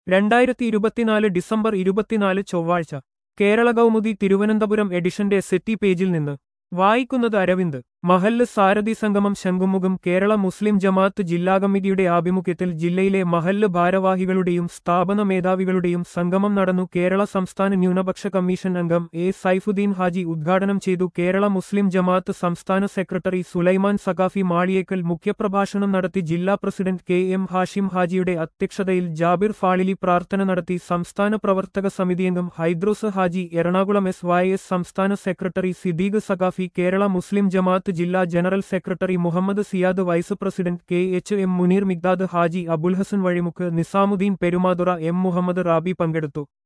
രണ്ടായിരത്തി ഇരുപത്തിനാല് ഡിസംബർ ഇരുപത്തിനാല് ചൊവ്വാഴ്ച കേരള കൗമുദി തിരുവനന്തപുരം എഡിഷന്റെ സെറ്റി പേജിൽ നിന്ന് വായിക്കുന്നത് അരവിന്ദ് മഹല്ല് സാരഥി സംഗമം ശംഖുമുഖം കേരള മുസ്ലിം ജമാഅത്ത് ജില്ലാ കമ്മിറ്റിയുടെ ആഭിമുഖ്യത്തിൽ ജില്ലയിലെ മഹല്ല് ഭാരവാഹികളുടെയും സ്ഥാപന മേധാവികളുടെയും സംഗമം നടന്നു കേരള സംസ്ഥാന ന്യൂനപക്ഷ കമ്മീഷൻ അംഗം എ സൈഫുദ്ദീൻ ഹാജി ഉദ്ഘാടനം ചെയ്തു കേരള മുസ്ലിം ജമാഅത്ത് സംസ്ഥാന സെക്രട്ടറി സുലൈമാൻ സഖാഫി മാളിയേക്കൽ മുഖ്യപ്രഭാഷണം നടത്തി ജില്ലാ പ്രസിഡന്റ് കെ എം ഹാഷിം ഹാജിയുടെ അധ്യക്ഷതയിൽ ജാബിർ ഫാളിലി പ്രാർത്ഥന നടത്തി സംസ്ഥാന പ്രവർത്തക സമിതി അംഗം Hydros Haji Ernakulam S Y S സംസ്ഥാന സെക്രട്ടറി സിദ്ദീഖ് സഖാഫി കേരള മുസ്ലിം ജമാഅത്ത് ജില്ലാ general secretary Muhammad Siyad vice president K H M Muneer Migdad Haji Abul Hasan Vazhimukku Nizamuddin Perumathura M Muhammad Rabi പങ്കെടുത്തു